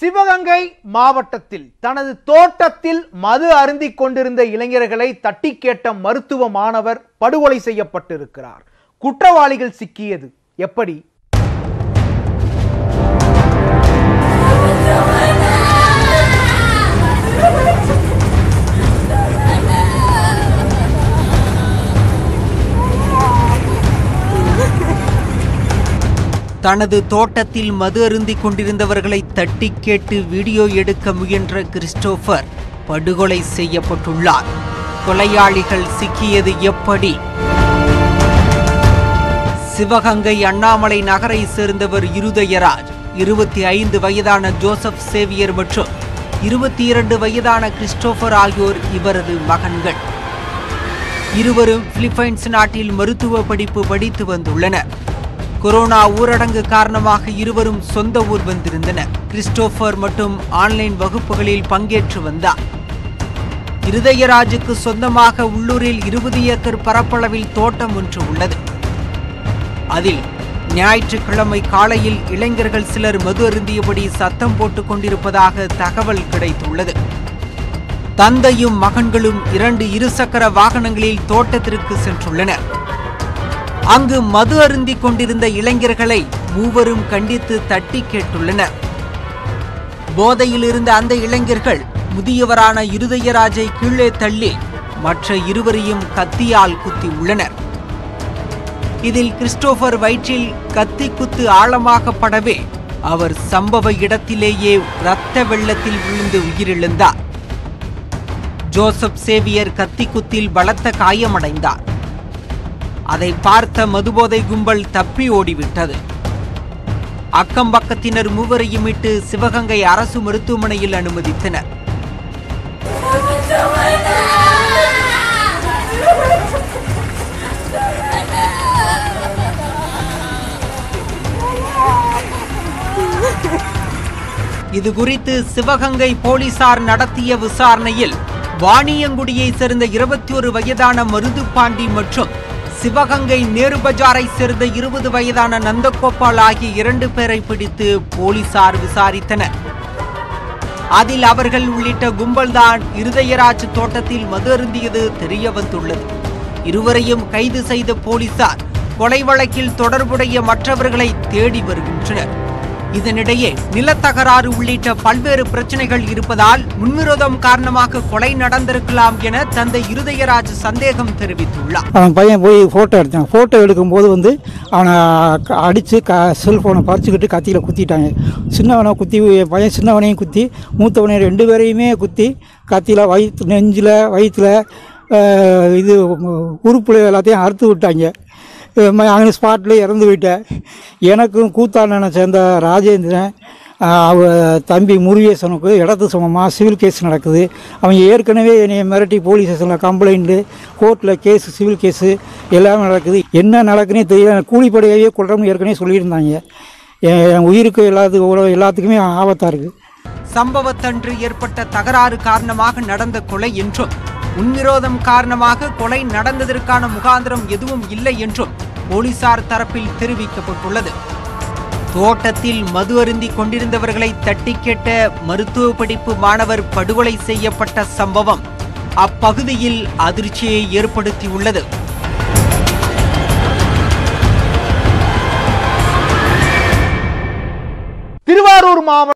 சிவகங்கை மாவட்டத்தில் தனது தோட்டத்தில் மது அருந்திக் கொண்டிருந்த இளைஞர்களை தட்டி கேட்ட மருத்துவ மாணவர் படுகொலை செய்யப்பட்டிருக்கிறார் குற்றவாளிகள் சிக்கியது எப்படி தனது தோட்டத்தில் மது அருந்திக் கொண்டிருந்தவர்களை தட்டி கேட்டு வீடியோ எடுக்க முயன்ற கிறிஸ்டோபர் படுகொலை செய்யப்பட்டுள்ளார் கொலையாளிகள் சிக்கியது எப்படி சிவகங்கை அண்ணாமலை நகரை சேர்ந்தவர் இருதயராஜ் இருபத்தி ஐந்து வயதான ஜோசப் சேவியர் மற்றும் இருபத்தி இரண்டு வயதான கிறிஸ்டோபர் ஆகியோர் இவரது மகன்கள் இருவரும் பிலிப்பைன்ஸ் நாட்டில் மருத்துவ படிப்பு படித்து வந்துள்ளனர் கொரோனா ஊரடங்கு காரணமாக இருவரும் சொந்த ஊர் வந்திருந்தனர் கிறிஸ்டோபர் மற்றும் ஆன்லைன் வகுப்புகளில் பங்கேற்று வந்தார் இருதயராஜுக்கு சொந்தமாக உள்ளூரில் இருபது ஏக்கர் பரப்பளவில் தோட்டம் ஒன்று உள்ளது அதில் ஞாயிற்றுக்கிழமை காலையில் இளைஞர்கள் சிலர் மது அருந்தியபடி சத்தம் போட்டுக் கொண்டிருப்பதாக தகவல் கிடைத்துள்ளது தந்தையும் மகன்களும் இரண்டு இருசக்கர வாகனங்களில் தோட்டத்திற்கு சென்றுள்ளனர் அங்கு மது அருந்திக் கொண்டிருந்த இளைஞர்களை மூவரும் கண்டித்து தட்டி கேட்டுள்ளனர் போதையில் இருந்த அந்த இளைஞர்கள் முதியவரான இருதயராஜை கீழே தள்ளி மற்ற இருவரையும் கத்தியால் குத்தி உள்ளனர் இதில் கிறிஸ்டோபர் வயிற்றில் கத்தி குத்து ஆழமாக படவே அவர் சம்பவ இடத்திலேயே இரத்த வெள்ளத்தில் விழுந்து உயிரிழந்தார் ஜோசப் சேவியர் கத்தி குத்தில் பலத்த காயமடைந்தார் அதை பார்த்த மதுபோதை கும்பல் தப்பி ஓடிவிட்டது அக்கம் பக்கத்தினர் மூவரையும் இட்டு சிவகங்கை அரசு மருத்துவமனையில் அனுமதித்தனர் இது குறித்து சிவகங்கை போலீசார் நடத்திய விசாரணையில் வாணியங்குடியை சேர்ந்த இருபத்தி ஒரு வயதான மருதுபாண்டி மற்றும் சிவகங்கை நேரு பஜாரை சேர்ந்த இருபது வயதான நந்தகோபால் ஆகிய இரண்டு பேரை பிடித்து போலீசார் விசாரித்தனர் அதில் அவர்கள் உள்ளிட்ட கும்பல்தான் இருதயராஜ் தோட்டத்தில் மது அருந்தியது தெரிய வந்துள்ளது இருவரையும் கைது செய்த போலீசார் கொலை வழக்கில் தொடர்புடைய மற்றவர்களை தேடி வருகின்றனர் இதனிடையே நிலத்தகராறு உள்ளிட்ட பல்வேறு பிரச்சனைகள் இருப்பதால் முன்விரோதம் காரணமாக கொலை நடந்திருக்கலாம் என தந்தை இருதயராஜ் சந்தேகம் தெரிவித்துள்ளார் அவன் பையன் போய் ஃபோட்டோ எடுத்தான் ஃபோட்டோ எடுக்கும்போது வந்து அவனை அடித்து க செல்ஃபோனை பறிச்சுக்கிட்டு கத்தியில் குத்திட்டாங்க சின்னவனை குத்தி என் பையன் சின்னவனையும் குத்தி மூத்தவனை ரெண்டு பேரையுமே குத்தி கத்தியில் வயிற்று நெஞ்சில் வயிற்றில் இது உறுப்புல எல்லாத்தையும் அறுத்து விட்டாங்க அங்கே ஸ்பாட்டில் இறந்து விட்டேன் எனக்கும் கூத்தாண்டனை சேர்ந்த ராஜேந்திரன் ஆஹ் அவ தம்பி முருகேசனுக்கு இடத்து சமமாக சிவில் கேஸ் நடக்குது அவன் ஏற்கனவே என்னை மிரட்டி போலீஸ் ஸ்டேஷனில் கம்ப்ளைண்ட்டு கோர்ட்டில் கேஸ் சிவில் கேஸு எல்லாமே நடக்குது என்ன நடக்குன்னே தெரியல கூலிப்படையாவே கொள்றோம்னு ஏற்கனவே சொல்லியிருந்தாங்க என் என் உயிருக்கு எல்லாத்துக்கும் எல்லாத்துக்குமே ஆபத்தாக இருக்குது சம்பவத்தன்று ஏற்பட்ட தகராறு காரணமாக நடந்த கொலை என்றும் முன்விரோதம் காரணமாக கொலை நடந்ததற்கான முகாந்திரம் எதுவும் இல்லை என்றும் போலீசார் தரப்பில் தெரிவிக்கப்பட்டுள்ளது தோட்டத்தில் மது அருந்தி கொண்டிருந்தவர்களை தட்டி கேட்ட மருத்துவ படிப்பு மாணவர் படுகொலை செய்யப்பட்ட சம்பவம் அப்பகுதியில் அதிர்ச்சியை ஏற்படுத்தியுள்ளது திருவாரூர் மாவட்டம்